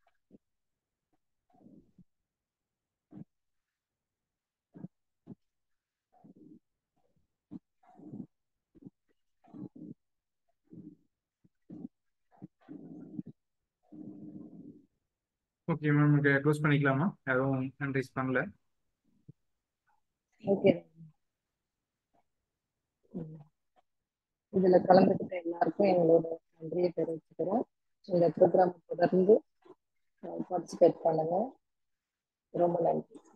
Speaker 4: ஓகே மேம் க்ளோஸ் பண்ணிக்கலாமா யாரும் ஹேண்ட் பண்ணல
Speaker 1: ஓகே இதுல கலந்துக்கிட்ட எல்லாருக்கும் எங்களோட நன்றியை தெரிவிச்சுக்கிறோம் இந்த ப்ரோக்ராம் தொடர்ந்து பார்ட்டிசிபேட் பண்ணுங்க ரொம்ப நன்றி